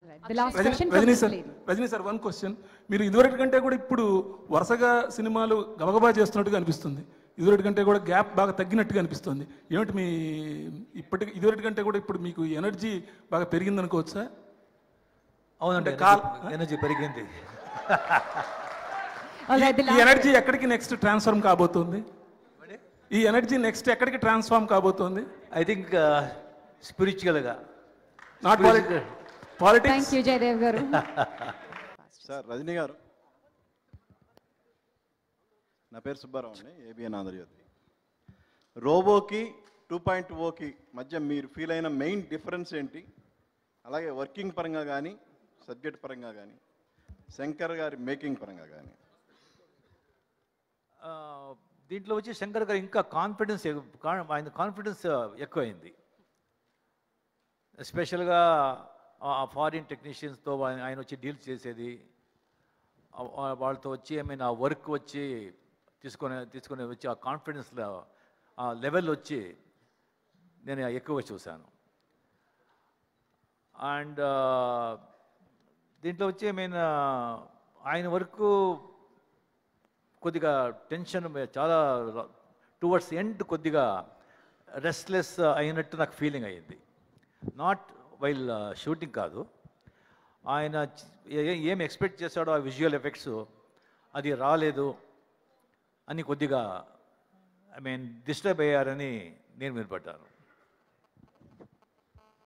The last Rajini question from Rajini this sir lady. Rajini sir one question మీరు ఇదివరటి కంటే కూడా ఇప్పుడు వరుసగా సినిమాలు గబగబా చేస్తున్నట్టుగా అనిపిస్తుంది ఇదివరటి కంటే కూడా గ్యాప్ బాగా తగ్గినట్టుగా అనిపిస్తుంది ఏమిటి మీ ఇప్పటికి ఇదివరటి కంటే కూడా ఇప్పుడు మీకు ఎనర్జీ బాగా పెరిగింది అనుకోవచ్చా అవునండి అంటే కాల్- ఎనర్జీ- ఎనర్జీ పెరిగింది All right, the ఈ last ఎనర్జీ ఎక్కడికి నెక్స్ట్ ట్రాన్స్ఫార్మ్ కాబోతుంది ఈ ఎనర్జీ నెక్స్ట్ ఎక్కడికి ట్రాన్స్ఫార్మ్ కాబోతుంది ఐ థింక్ స్పిరిచువల్గా not Thank politics you, Jaydev garu. Sir Rajini గారు నా పేరు సుబ్బారావు అండి ఏబిఎన్ ఆంధ్రజ్యోతి రోబోకి టూ పాయింట్ ఓకి మధ్య మీరు ఫీల్ అయిన మెయిన్ డిఫరెన్స్ ఏంటి అలాగే వర్కింగ్ పరంగా కానీ సబ్జెక్ట్ పరంగా కానీ శంకర్ గారి మేకింగ్ పరంగా కానీ దీంట్లో వచ్చి శంకర్ గారు ఇంకా కాన్ఫిడెన్స్ ఆయన కాన్ఫిడెన్స్ ఎక్కువైంది ఎస్పెషల్గా ఆ ఫారిన్ టెక్నీషియన్స్తో ఆయన వచ్చి డీల్ చేసేది ఆ- ఆ వాళ్ళతో వచ్చి ఐ మీన్ ఆ వర్క్ వచ్చి తీసుకొని తీసుకొని వచ్చి ఆ కాన్ఫిడెన్స్లో ఆ లెవెల్ వచ్చి నేను ఎక్కువ చూశాను అండ్ దీంట్లో వచ్చి ఐ మీన్ ఆయన వరకు కొద్దిగా టెన్షన్ చాలా టువర్డ్స్ ఎండ్ కొద్దిగా రెస్ట్లెస్ అయినట్టు నాకు ఫీలింగ్ అయ్యింది నాట్ వైల్ షూటింగ్ కాదు ఆయన చ- ఏ- ఏం ఎక్స్పెక్ట్ చేశాడో ఆ విజువల్ ఎఫెక్ట్స్ అది రాలేదు అని కొద్దిగా ఐ మీన్ డిస్టర్బ్ అయ్యారని నేను వినపడ్డాను